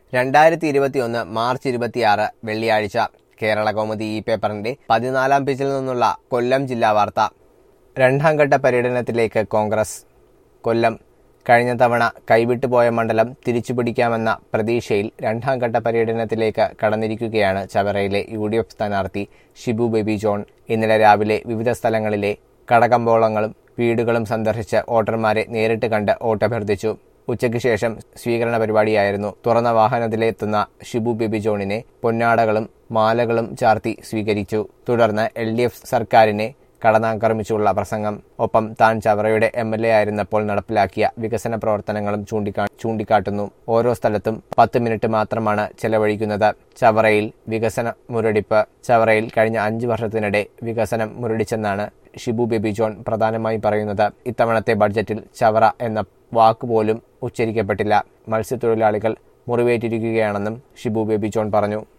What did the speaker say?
രണ്ടായിരത്തി ഇരുപത്തിയൊന്ന് മാർച്ച് ഇരുപത്തിയാറ് വെള്ളിയാഴ്ച കേരള കൗമുദി ഈ പേപ്പറിന്റെ പതിനാലാം പേജിൽ നിന്നുള്ള കൊല്ലം ജില്ലാ വാർത്ത രണ്ടാം ഘട്ട പര്യടനത്തിലേക്ക് കോൺഗ്രസ് കൊല്ലം കഴിഞ്ഞ തവണ കൈവിട്ടുപോയ മണ്ഡലം തിരിച്ചുപിടിക്കാമെന്ന പ്രതീക്ഷയിൽ രണ്ടാം ഘട്ട പര്യടനത്തിലേക്ക് കടന്നിരിക്കുകയാണ് ചവറയിലെ യു ഡി എഫ് സ്ഥാനാർത്ഥി ഷിബു ബേബി ജോൺ ഇന്നലെ രാവിലെ വിവിധ സ്ഥലങ്ങളിലെ കടകമ്പോളങ്ങളും വീടുകളും സന്ദർശിച്ച് വോട്ടർമാരെ നേരിട്ട് കണ്ട് വോട്ടഭ്യർത്ഥിച്ചു ഉച്ചയ്ക്ക് ശേഷം സ്വീകരണ പരിപാടിയായിരുന്നു തുറന്ന വാഹനത്തിലെത്തുന്ന ഷിബു ബേബി ജോണിനെ പൊന്നാടകളും മാലകളും ചാർത്തി സ്വീകരിച്ചു തുടർന്ന് എൽ ഡി എഫ് സർക്കാരിനെ കടന്നാക്രമിച്ചുള്ള പ്രസംഗം ഒപ്പം താൻ ചവറയുടെ എം എൽ എ ആയിരുന്നപ്പോൾ നടപ്പിലാക്കിയ വികസന പ്രവർത്തനങ്ങളും ചൂണ്ടിക്കാ ചൂണ്ടിക്കാട്ടുന്നു ഓരോ സ്ഥലത്തും പത്ത് മിനിറ്റ് മാത്രമാണ് ചെലവഴിക്കുന്നത് ചവറയിൽ വികസന മുരടിപ്പ് ചവറയിൽ കഴിഞ്ഞ അഞ്ചു വർഷത്തിനിടെ വികസനം മുരടിച്ചെന്നാണ് ഷിബു ബേബി ജോൺ പ്രധാനമായും പറയുന്നത് ഇത്തവണത്തെ ബഡ്ജറ്റിൽ ചവറ എന്ന വാക്കുപോലും ഉച്ചരിക്കപ്പെട്ടില്ല മത്സ്യത്തൊഴിലാളികൾ മുറിവേറ്റിരിക്കുകയാണെന്നും ഷിബു ബേബി ജോൺ പറഞ്ഞു